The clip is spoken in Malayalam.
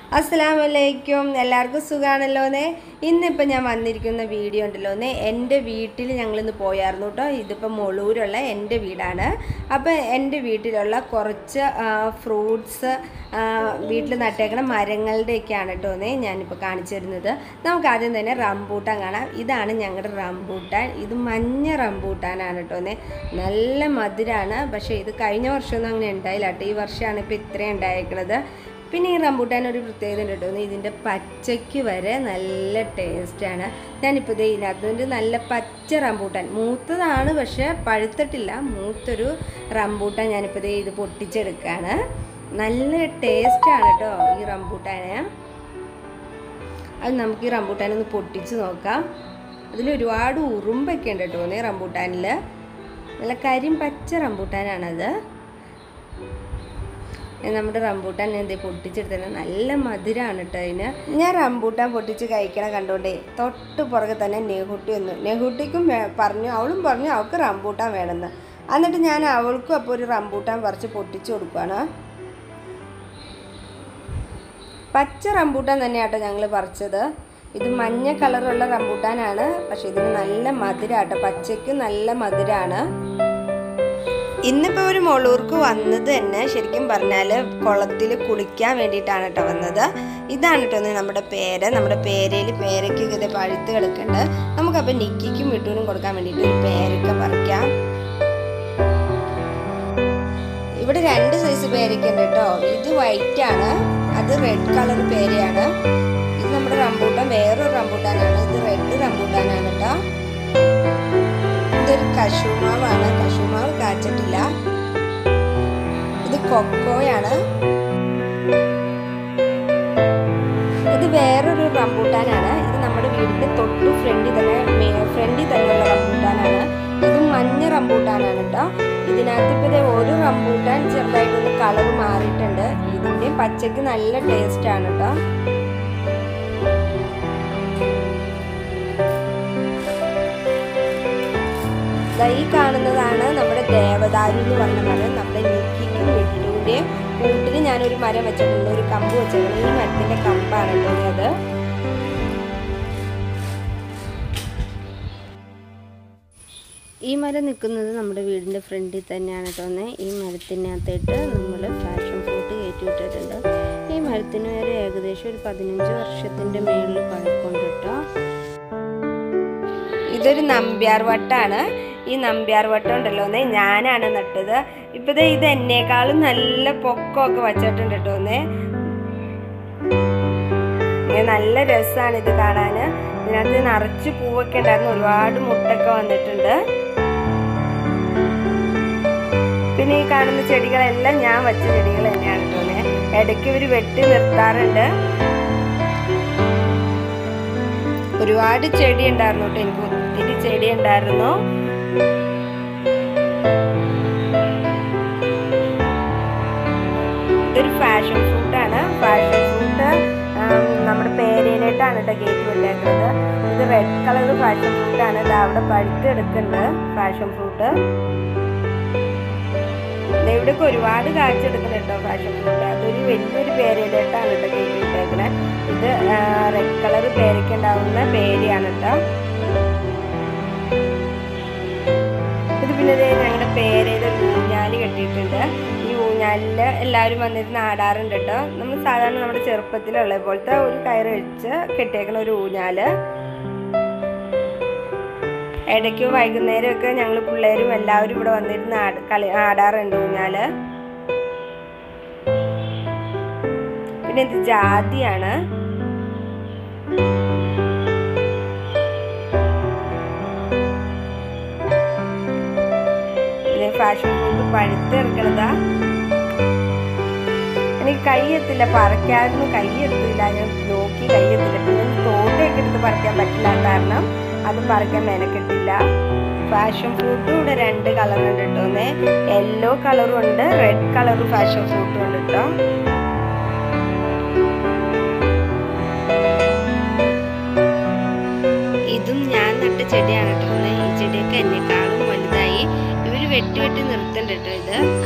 അസ്സലാമലൈക്കും എല്ലാവർക്കും സുഖാണല്ലോന്നേ ഇന്നിപ്പോൾ ഞാൻ വന്നിരിക്കുന്ന വീഡിയോ ഉണ്ടല്ലോന്നേ എൻ്റെ വീട്ടിൽ ഞങ്ങളിന്ന് പോയായിരുന്നു കേട്ടോ ഇതിപ്പോൾ മുളൂരുള്ള എൻ്റെ വീടാണ് അപ്പോൾ എൻ്റെ വീട്ടിലുള്ള കുറച്ച് ഫ്രൂട്ട്സ് വീട്ടിൽ നട്ടേക്കണ മരങ്ങളുടെയൊക്കെയാണ് കേട്ടോ എന്നേ ഞാനിപ്പോൾ കാണിച്ചു തരുന്നത് നമുക്ക് ആദ്യം തന്നെ റംബൂട്ടാൻ കാണാം ഇതാണ് ഞങ്ങളുടെ റംബൂട്ടാൻ ഇത് മഞ്ഞ റംബൂട്ടാനാണ് കേട്ടോ എന്നേ നല്ല മധുരമാണ് പക്ഷേ ഇത് കഴിഞ്ഞ വർഷമൊന്നും അങ്ങനെ ഉണ്ടായില്ല കേട്ടോ ഈ വർഷമാണ് ഇപ്പോൾ ഇത്രയും ഉണ്ടായേക്കണത് പിന്നെ ഈ റംബൂട്ടാൻ ഒരു പ്രത്യേകത ഉണ്ട് കേട്ടോ ഇതിൻ്റെ പച്ചയ്ക്ക് വരെ നല്ല ടേസ്റ്റാണ് ഞാനിപ്പോൾ ഇത് ഇതിനകത്തുകൊണ്ട് നല്ല പച്ച റംബൂട്ടാൻ മൂത്തതാണ് പക്ഷേ പഴുത്തിട്ടില്ല മൂത്തൊരു റംബൂട്ടാൻ ഞാനിപ്പോൾ ഇത് ഇത് പൊട്ടിച്ചെടുക്കുകയാണ് നല്ല ടേസ്റ്റാണ് കേട്ടോ ഈ റംബൂട്ടാന് അത് നമുക്ക് ഈ റംബൂട്ടാൻ ഒന്ന് പൊട്ടിച്ച് നോക്കാം അതിൽ ഒരുപാട് ഉറുമ്പൊക്കെ ഉണ്ട് കേട്ടോ ഈ റംബൂട്ടാനിൽ നല്ല കരിം പച്ച റംബൂട്ടാനാണത് നമ്മുടെ റംബൂട്ടാൻ എന്തേ പൊട്ടിച്ചെടുത്തത് നല്ല മധുരമാണ് കേട്ടോ അതിന് ഞാൻ റംബൂട്ടാൻ പൊട്ടിച്ച് കഴിക്കണ കണ്ടോണ്ടേ തൊട്ട് പുറകെ തന്നെ നെഹുട്ടി വന്നു നെഹുട്ടിക്കും വേ- പറഞ്ഞു അവളും പറഞ്ഞു അവൾക്ക് റംബൂട്ടാൻ വേണമെന്ന് എന്നിട്ട് ഞാൻ അവൾക്കും അപ്പോൾ ഒരു റംബൂട്ടാൻ പറിച്ച് പൊട്ടിച്ച് കൊടുക്കുകയാണ് പച്ച റംബൂട്ടാൻ തന്നെയാട്ടോ ഞങ്ങൾ പറിച്ചത് ഇത് മഞ്ഞ കളറുള്ള റംബൂട്ടാനാണ് പക്ഷെ ഇതിന് നല്ല മധുരാട്ടോ പച്ചയ്ക്ക് നല്ല മധുരാണ് ഇന്നിപ്പോൾ ഒരു മുളൂർക്ക് വന്നത് തന്നെ ശരിക്കും പറഞ്ഞാൽ കുളത്തിൽ കുളിക്കാൻ വേണ്ടിയിട്ടാണ് കേട്ടോ വന്നത് ഇതാണ് കേട്ടോ ഒന്ന് നമ്മുടെ പേര നമ്മുടെ പേരയിൽ പേരയ്ക്ക് ഇത് പഴുത്ത് കിടക്കുന്നുണ്ട് നമുക്കപ്പോൾ നിക്കിക്കും വിട്ടൂനും കൊടുക്കാൻ വേണ്ടിയിട്ട് ഒരു പേരയ്ക്ക പറിക്കാം ഇവിടെ രണ്ട് സൈസ് പേരയ്ക്ക ഉണ്ട് കേട്ടോ ഇത് വൈറ്റ് ആണ് അത് റെഡ് കളർ പേരയാണ് ഇത് നമ്മുടെ റംബൂട്ടാൻ വേറൊരു റംബൂട്ടാനാണ് ഇത് റെഡ് റംബൂട്ടാനാണ് കേട്ടോ ഇതൊരു കശുമാവാണ് കശുമാവ് കാച്ചിട്ടില്ല ഇത് കൊക്കോയാണ് ഇത് വേറൊരു റംബൂട്ടാനാണ് ഇത് നമ്മുടെ വീടിന്റെ തൊട്ട് ഫ്രണ്ടിൽ തന്നെ ഫ്രണ്ടിൽ തന്നെയുള്ള റംബൂട്ടാനാണ് ഇത് മഞ്ഞ റംബൂട്ടാനാണ് കേട്ടോ ഇതിനകത്ത് ഇപ്പോൾ ദേ ഒരു റംബൂട്ടാൻ ചെറുതായിട്ടൊന്ന് കളർ മാറിയിട്ടുണ്ട് ഇതിന്റെ പച്ചക്ക് നല്ല ടേസ്റ്റ് ആണ് കേട്ടോ ദാ ഈ കാണുന്നതാണ് നമ്മുടെ ദേവദാരു എന്ന് പറഞ്ഞ മരം നമ്മുടെ നിക്കിക്കും വെട്ടൂൻ്റെയും കൂട്ടിൽ ഞാനൊരു മരം വെച്ചിട്ടുണ്ട് ഒരു കമ്പ് വെച്ചിട്ടുണ്ട് ഈ മരത്തിന്റെ കമ്പാണ് കേട്ടോ അത് ഈ മരം നിൽക്കുന്നത് നമ്മുടെ വീടിൻ്റെ ഫ്രണ്ടിൽ തന്നെയാണ് കേട്ടോ ഈ മരത്തിനകത്തായിട്ട് നമ്മൾ ഫാഷൻ ഫ്രൂട്ട് കയറ്റി വിട്ടിട്ടുണ്ട് ഈ മരത്തിന് വരെ ഏകദേശം ഒരു പതിനഞ്ച് വർഷത്തിൻ്റെ മേളിൽ പഴക്കമുണ്ട് കേട്ടോ ഇതൊരു നമ്പ്യാർ വട്ടാണ് ഈ നമ്പ്യാർ വട്ടം ഉണ്ടല്ലോ എന്നേ ഞാനാണ് നട്ടത് ഇപ്പതേ ഇത് എന്നേക്കാളും നല്ല പൊക്കമൊക്കെ വച്ചിട്ടുണ്ട് കേട്ടോ എന്നേ ഇങ്ങനെ നല്ല രസമാണ് ഇത് കാണാന് ഇതിനകത്ത് നിറച്ച് പൂവൊക്കെ ഉണ്ടായിരുന്നു ഒരുപാട് മുട്ടൊക്കെ വന്നിട്ടുണ്ട് പിന്നെ ഈ കാണുന്ന ചെടികളെല്ലാം ഞാൻ വച്ച ചെടികൾ തന്നെയാണ് കേട്ടോ ഇടയ്ക്ക് ഇവർ വെട്ടി നിർത്താറുണ്ട് ഒരുപാട് ചെടി ഉണ്ടായിരുന്നു കേട്ടോ എനിക്ക് ഒത്തിരി ചെടി ഉണ്ടായിരുന്നു ഇതൊരു ഫാഷൻ ഫ്രൂട്ടാണ് ഫാഷൻ ഫ്രൂട്ട് നമ്മുടെ പേരയിലായിട്ടാണ് കേട്ടോ കയറ്റി വിട്ടേക്കുന്നത് ഇത് റെഡ് കളർ ഫാഷൻ ഫ്രൂട്ടാണ് ഇത് അവിടെ പഴുത്ത് എടുക്കുന്നുണ്ട് ഫാഷൻ ഫ്രൂട്ട് ഇവിടെയൊക്കെ ഒരുപാട് കാഴ്ചെടുക്കുന്നുണ്ട് കേട്ടോ ഫാഷൻ ഫ്രൂട്ട് അതൊരു വലിയൊരു പേരയിലായിട്ടാണ് കേട്ടോ കയറ്റി വിട്ടേക്കുന്നത് ഇത് റെഡ് കളർ പേരയ്ക്ക് ഉണ്ടാവുന്ന പേരയാണ് കേട്ടോ ഇത് പിന്നെ ദേ ഞങ്ങളുടെ പേരയിൽ ഒരു ഊഞ്ഞാല് കെട്ടിയിട്ടുണ്ട് ഈ ഊഞ്ഞാലിൽ എല്ലാവരും വന്നിരുന്ന് ആടാറുണ്ട് കേട്ടോ നമ്മൾ സാധാരണ നമ്മുടെ ചെറുപ്പത്തിലുള്ള പോലത്തെ ഒരു കയറ് വെച്ച് കെട്ടിയേക്കണ ഒരു ഊഞ്ഞാല് ഇടയ്ക്ക് വൈകുന്നേരമൊക്കെ ഞങ്ങൾ പിള്ളേരും എല്ലാവരും ഇവിടെ വന്നിരുന്ന് ആട് കളി ആടാറുണ്ട് ഊഞ്ഞാല് പിന്നെ ഇത് ജാതിയാണ് പിന്നെ ഫാഷൻ ഫ്രൂട്ട് പഴുത്തിറക്കണതാ എനിക്ക് കൈ എത്തില്ല പറിക്കാനൊന്നും കൈ എത്തില്ല ഞാൻ നോക്കി കൈ എത്തില്ല പിന്നെ തോട്ടയൊക്കെ എടുത്ത് പറിക്കാൻ പറ്റില്ല കാരണം അത് പറിക്കാൻ മെനക്കെട്ടില്ല ഫാഷൻ ഫ്രൂട്ടും ഇവിടെ രണ്ട് കളർ ഉണ്ട് കേട്ടോ യെല്ലോ കളറും ഉണ്ട് റെഡ് കളറും ഫാഷൻ ഫ്രൂട്ടും ഉണ്ട് കേട്ടോ ഇതും ഞാൻ നട്ട ചെടിയാണ് കേട്ടോ ഈ ചെടിയൊക്കെ എന്നെക്കാളും വലുതായി ഇവര് വെട്ടി വെട്ടി നിർത്തണ്ട കേട്ടോ ഇത്